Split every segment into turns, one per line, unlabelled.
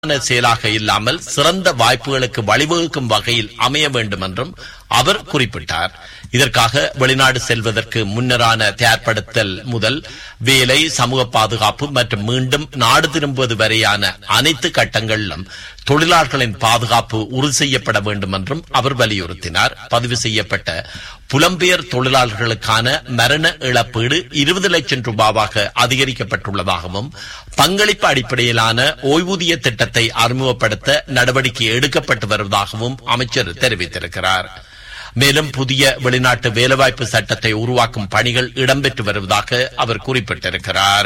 செயலாக இல்லாமல் சிறந்த வாய்ப்புகளுக்கு வழிவகுக்கும் வகையில் அமைய வேண்டும் என்றும் அவர் குறிப்பிட்டார் இதற்காக வெளிநாடு செல்வதற்கு முன்னரான தயார்படுத்தல் முதல் வேலை சமூக பாதுகாப்பு மற்றும் மீண்டும் நாடு திரும்புவது வரையான அனைத்து கட்டங்களிலும் தொழிலாளர்களின் பாதுகாப்பு உறுதி செய்யப்பட வேண்டும் என்றும் அவர் வலியுறுத்தினார் பதிவு செய்யப்பட்ட புலம்பெயர் தொழிலாளர்களுக்கான மரண இழப்பீடு இருபது லட்சம் ரூபாவாக அதிகரிக்கப்பட்டுள்ளதாகவும் பங்களிப்பு அடிப்படையிலான ஓய்வூதிய திட்டத்தை அறிமுகப்படுத்த நடவடிக்கை எடுக்கப்பட்டு வருவதாகவும் அமைச்சர் தெரிவித்திருக்கிறார் மேலும் புதிய வெளிநாட்டு வேலைவாய்ப்பு சட்டத்தை உருவாக்கும் பணிகள் இடம்பெற்று வருவதாக அவர் குறிப்பிட்டிருக்கிறார்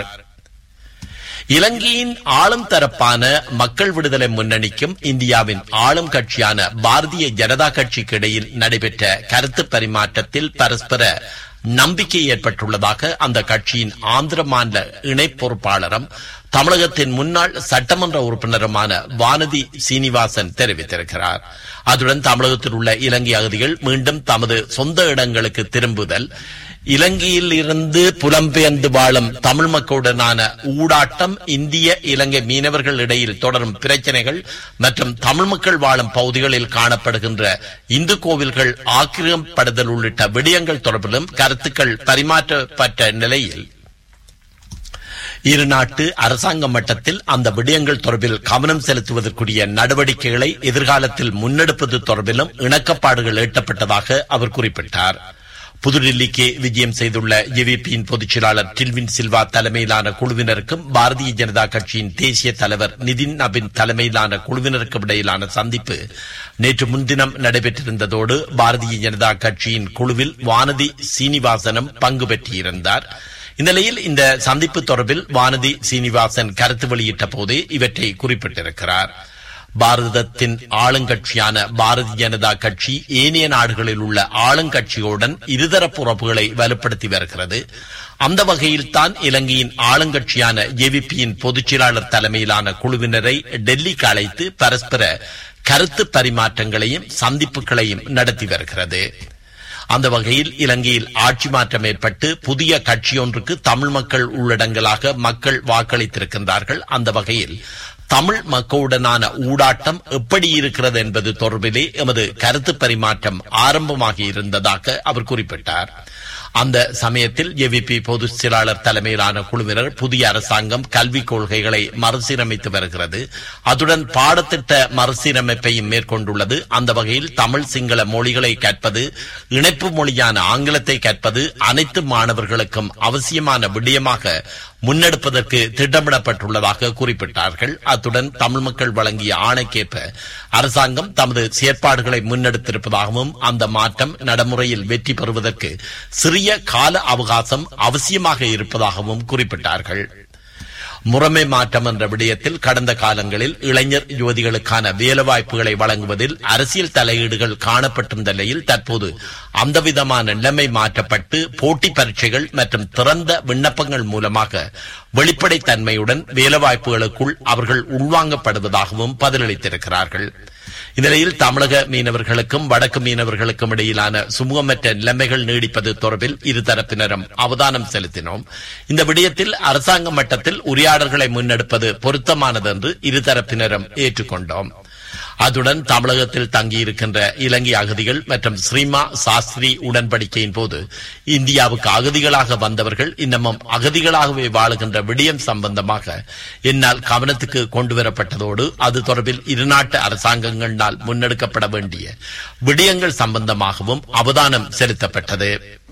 இலங்கையின் ஆளும் தரப்பான மக்கள் விடுதலை முன்னணிக்கும் இந்தியாவின் ஆளும் கட்சியான பாரதிய ஜனதா கட்சிக்கு இடையில் நடைபெற்ற கருத்து பரிமாற்றத்தில் பரஸ்பர நம்பிக்கை ஏற்பட்டுள்ளதாக அந்த கட்சியின் ஆந்திர மாநில இணை பொறுப்பாளரும் தமிழகத்தின் முன்னாள் சட்டமன்ற உறுப்பினருமான வானதி சீனிவாசன் தெரிவித்திருக்கிறார் அதுடன் தமிழகத்தில் உள்ள இலங்கை அகதிகள் மீண்டும் தமது சொந்த இடங்களுக்கு திரும்புதல் இலங்கையில் இருந்து புலம்பெயர்ந்து வாழும் தமிழ் மக்களுடனான ஊடாட்டம் இந்திய இலங்கை மீனவர்கள் இடையில் தொடரும் பிரச்சனைகள் மற்றும் தமிழ் மக்கள் வாழும் பகுதிகளில் காணப்படுகின்ற இந்து கோவில்கள் ஆக்கிரமிப்படுதல் உள்ளிட்ட விடயங்கள் தொடர்பிலும் கருத்துக்கள் பரிமாற்றப்பட்ட நிலையில் இருநாட்டு அரசாங்க மட்டத்தில் அந்த விடயங்கள் தொடர்பில் கவனம் செலுத்துவதற்குரிய நடவடிக்கைகளை எதிர்காலத்தில் முன்னெடுப்பது தொடர்பிலும் இணக்கப்பாடுகள் எட்டப்பட்டதாக அவர் குறிப்பிட்டார் புதுடில்லிக்கு விஜயம் செய்துள்ள ஜேவிபியின் பொதுச் செயலாளர் டில்வின் சில்வா தலைமையிலான குழுவினருக்கும் பாரதிய ஜனதா கட்சியின் தேசிய தலைவர் நிதின் நபின் தலைமையிலான குழுவினருக்கும் இடையிலான சந்திப்பு நேற்று முன்தினம் நடைபெற்றிருந்ததோடு பாரதிய ஜனதா கட்சியின் குழுவில் வானதி சீனிவாசனும் பங்கு பெற்றிருந்தார் இந்நிலையில் இந்த சந்திப்பு தொடர்பில் வானதி சீனிவாசன் கருத்து வெளியிட்ட போதே இவற்றை குறிப்பிட்டிருக்கிறார் பாரதத்தின் ஆளுங்கட்சியான பாரதிய ஜனதா கட்சி ஏனைய நாடுகளில் உள்ள ஆளுங்கட்சிகளுடன் இருதரப்பு உறவுகளை வலுப்படுத்தி வருகிறது அந்த வகையில் தான் இலங்கையின் ஆளுங்கட்சியான ஜேவிபியின் பொதுச் செயலாளர் தலைமையிலான குழுவினரை டெல்லிக்கு அழைத்து பரஸ்பர கருத்து பரிமாற்றங்களையும் சந்திப்புகளையும் நடத்தி வருகிறது அந்த வகையில் இலங்கையில் ஆட்சி மாற்றம் ஏற்பட்டு புதிய கட்சியொன்றுக்கு தமிழ் மக்கள் உள்ளடங்கலாக மக்கள் வாக்களித்திருக்கின்றார்கள் அந்த வகையில் தமிழ் மக்களுடனான ஊடாட்டம் எப்படி இருக்கிறது என்பது தொடர்பிலே எமது கருத்து பரிமாற்றம் ஆரம்பமாகி இருந்ததாக அவர் குறிப்பிட்டார் அந்த சமயத்தில் ஜேவிபி பொதுச் செயலாளர் தலைமையிலான குழுவினர் புதிய அரசாங்கம் கல்விக் கொள்கைகளை மறுசீரமைத்து வருகிறது அதுடன் பாடத்திட்ட மறுசீரமைப்பையும் மேற்கொண்டுள்ளது அந்த வகையில் தமிழ் சிங்கள மொழிகளை கற்பது இணைப்பு மொழியான ஆங்கிலத்தை கற்பது அனைத்து மாணவர்களுக்கும் அவசியமான விடயமாக முன்னெடுப்பதற்கு திட்டமிடப்பட்டுள்ளதாக குறிப்பிட்டார்கள் அத்துடன் தமிழ் மக்கள் வழங்கிய ஆணைக்கேற்ப அரசாங்கம் தமது செயற்பாடுகளை முன்னெடுத்திருப்பதாகவும் அந்த மாற்றம் நடைமுறையில் வெற்றி பெறுவதற்கு சிறிய கால அவகாசம் அவசியமாக இருப்பதாகவும் குறிப்பிட்டார்கள் முறைமை மாற்றம் என்ற விடயத்தில் கடந்த காலங்களில் இளைஞர் யுவதிகளுக்கான வேலைவாய்ப்புகளை வழங்குவதில் அரசியல் தலையீடுகள் காணப்பட்டிருந்த நிலையில் தற்போது அந்த விதமான நிலைமை மாற்றப்பட்டு போட்டி பரீட்சைகள் மற்றும் திறந்த விண்ணப்பங்கள் மூலமாக வெளிப்படைத்தன்மையுடன் வேலைவாய்ப்புகளுக்குள் அவர்கள் உள்வாங்கப்படுவதாகவும் பதிலளித்திருக்கிறார்கள் இந்நிலையில் தமிழக மீனவர்களுக்கும் வடக்கு மீனவர்களுக்கும் இடையிலான சுமூகமற்ற நிலைமைகள் நீடிப்பது தொடர்பில் இருதரப்பினரும் அவதானம் செலுத்தினோம் இந்த விடயத்தில் அரசாங்க மட்டத்தில் உரையாடல்களை முன்னெடுப்பது பொருத்தமானது என்று இருதரப்பினரும் ஏற்றுக்கொண்டோம் அதுடன் தமிழகத்தில் தங்கியிருக்கின்ற இலங்கை அகதிகள் மற்றும் ஸ்ரீமா சாஸ்திரி உடன்படிக்கையின் போது இந்தியாவுக்கு அகதிகளாக வந்தவர்கள் இன்னமும் அகதிகளாகவே வாழுகின்ற விடயம் சம்பந்தமாக என்னால் கவனத்துக்கு கொண்டுவரப்பட்டதோடு அது தொடர்பில் இருநாட்டு அரசாங்கங்களால் முன்னெடுக்கப்பட வேண்டிய விடயங்கள் சம்பந்தமாகவும் அவதானம் செலுத்தப்பட்டது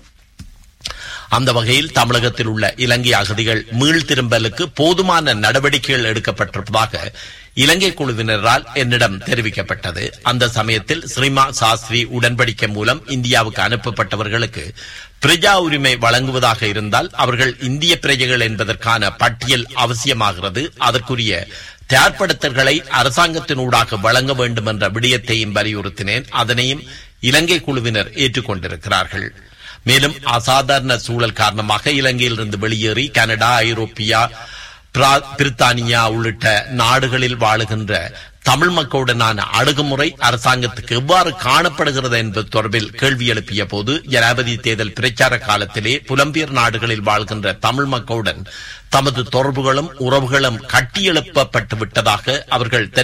அந்த வகையில் தமிழகத்தில் உள்ள இலங்கை அகதிகள் மீள் திரும்பலுக்கு போதுமான நடவடிக்கைகள் எடுக்கப்பட்டிருப்பதாக இலங்கை குழுவினரால் என்னிடம் தெரிவிக்கப்பட்டது அந்த சமயத்தில் ஸ்ரீமா சாஸ்திரி உடன்படிக்கை மூலம் இந்தியாவுக்கு அனுப்பப்பட்டவர்களுக்கு பிரஜா உரிமை வழங்குவதாக இருந்தால் அவர்கள் இந்திய பிரஜைகள் என்பதற்கான பட்டியல் அவசியமாகிறது அதற்குரிய தயார்படுத்தல்களை அரசாங்கத்தினூடாக வழங்க வேண்டும் என்ற விடயத்தையும் வலியுறுத்தினேன் அதனையும் இலங்கை குழுவினர் ஏற்றுக்கொண்டிருக்கிறார்கள் மேலும் அசாதாரண சூழல் காரணமாக இலங்கையிலிருந்து வெளியேறி கனடா ஐரோப்பியா பிரா- பிரித்தானியா உள்ளிட்ட நாடுகளில் வாழுகின்ற தமிழ் மக்களுடனான அணுகுமுறை அரசாங்கத்துக்கு எவ்வாறு காணப்படுகிறது என்பது தொடர்பில் கேள்வி எழுப்பிய போது ஜனாதிபதி தேர்தல் பிரச்சார காலத்திலே புலம்பெயர் நாடுகளில் வாழ்கின்ற தமிழ் மக்களுடன் தமது தொடர்புகளும் உறவுகளும் கட்டியெழுப்பப்பட்டு விட்டதாக அவர்கள் தெரிவித்தார்கள்.